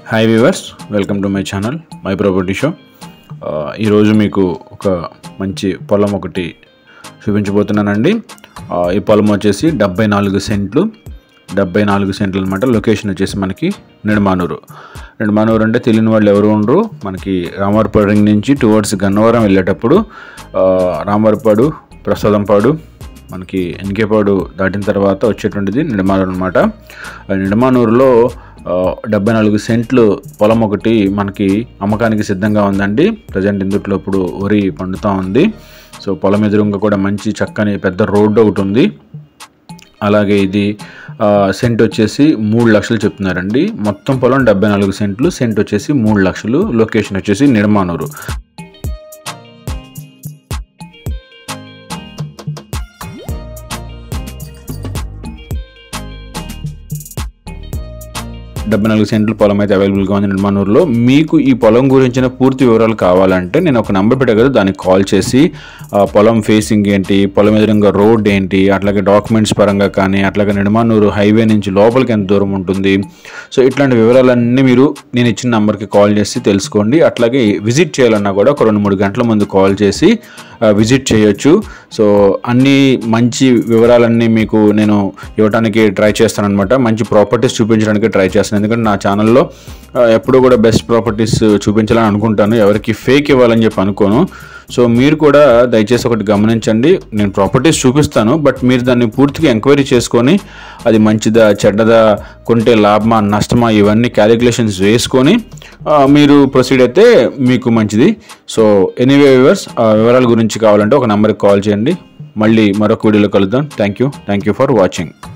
hi viewers welcome to my channel my property show ఆ, ఈరోజు మీకు ఒక మంచి పొలం ఒకటి చూపించబోతున్నానండి ఆ, ఈ పొలం వచ్చేసి డెబ్బై నాలుగు సెంట్లు డెబ్బై నాలుగు సెంట్లు అనమాట లొకేషన్ వచ్చేసి మనకి నిడమానూరు నిడమానూరు అంటే తెలియని వాళ్ళు ఎవరు ఉండరు మనకి రామవరపాడు రింగ్ నుంచి టువర్డ్స్ గన్నవరం వెళ్ళేటప్పుడు ఆ, రామవరపాడు ప్రసాదంపాడు మనకి ఎన్కేపాడు దాటిన తర్వాత వచ్చేటువంటిది నిడమానూరు అనమాట నిడమానూరులో ఆ, డెబ్బై నాలుగు సెంట్లు పొలం ఒకటి మనకి అమ్మకానికి సిద్ధంగా ఉందండి ప్రజెంట్ ఇందుట్లో ఇప్పుడు వరి పండుతూ ఉంది సో పొలం ఎదురుగా కూడా మంచి చక్కని పెద్ద రోడ్డు ఒకటి ఉంది అలాగే ఇది ఆ, సెంట్ వచ్చేసి మూడు లక్షలు చెప్తున్నారండి మొత్తం పొలం డెబ్బై నాలుగు సెంట్లు సెంట్ వచ్చేసి మూడు లక్షలు లొకేషన్ వచ్చేసి నిడమానూరు డెబ్బై నాలుగు సెంట్ల పొలం అయితే అవైలబుల్గా ఉంది నిర్మాణూరులో మీకు ఈ పొలం గురించిన పూర్తి వివరాలు కావాలంటే నేను ఒక నంబర్ పెట్టా కదా దానికి కాల్ చేసి ఆ పొలం ఫేసింగ్ ఏంటి పొలం ఎదురుగా రోడ్ ఏంటి అట్లాగే డాక్యుమెంట్స్ పరంగా కానీ అట్లాగే నిర్మాణూరు హైవే నుంచి లోపలికి ఎంత దూరం ఉంటుంది సో ఇట్లాంటి వివరాలన్నీ మీరు నేను ఇచ్చిన నెంబర్కి కాల్ చేసి తెలుసుకోండి అట్లాగే విజిట్ చేయాలన్నా కూడా ఒక రెండు మూడు గంటల ముందు కాల్ చేసి ఆ, విజిట్ చేయొచ్చు సో అన్ని మంచి వివరాలన్నీ మీకు నేను ఇవ్వడానికి ట్రై చేస్తానన్నమాట మంచి ప్రాపర్టీస్ చూపించడానికి ట్రై చేస్తాను ఎందుకంటే నా ఛానల్లో ఆ, ఎప్పుడూ కూడా బెస్ట్ ప్రాపర్టీస్ చూపించాలని అనుకుంటాను ఎవరికి ఫేక్ ఇవ్వాలని చెప్పి అనుకోను సో మీరు కూడా దయచేసి ఒకటి గమనించండి నేను ప్రాపర్టీస్ చూపిస్తాను బట్ మీరు దాన్ని పూర్తిగా ఎంక్వైరీ చేసుకొని అది మంచిదా చెడ్డదా కొంటే లాభమా నష్టమా ఇవన్నీ క్యాలిక్యులేషన్స్ వేసుకొని ఆ, మీరు ప్రొసీడ్ అయితే మీకు మంచిది సో ఎనీవే వ్యూవర్స్ వివరాల గురించి కావాలంటే ఒక నెంబర్కి కాల్ చేయండి మళ్ళీ మరొక వీడియోలో కలుద్దాం thank you thank you for watching